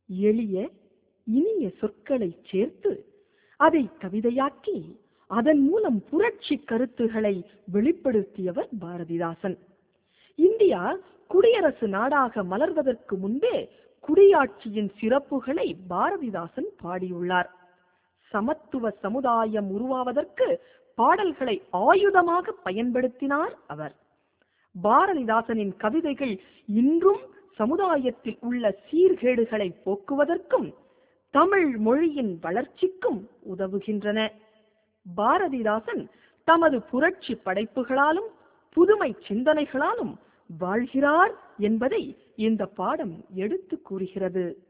எளிய இனிய சொற்களை சேர்த்து அதை கவிதையாக்கி அதன் மூலம் புரட்சி கருத்துகளை வெளிப்படுத்தியவர் பாரதிதாசன் இந்தியா குடியரசு நாடாக மலர்வதற்கு முன்பே குடியாட்சியின் சிறப்புகளை பாரதிதாசன் பாடியுள்ளார் சமத்துவ சமுதாயம் உருவாவதற்கு பாடல்களை ஆயுதமாக பயன்படுத்தினார் அவர் பாரதிதாசனின் கவிதைகள் இன்றும் சமுதாயத்தில் உள்ள சீர்கேடுகளை போக்குவதற்கும் தமிழ் மொழியின் வளர்ச்சிக்கும் உதவுகின்றன பாரதிதாசன் தமது புரட்சி படைப்புகளாலும் புதுமை சிந்தனைகளாலும் வாழ்கிறார் என்பதை இந்த பாடம் எடுத்து கூறுகிறது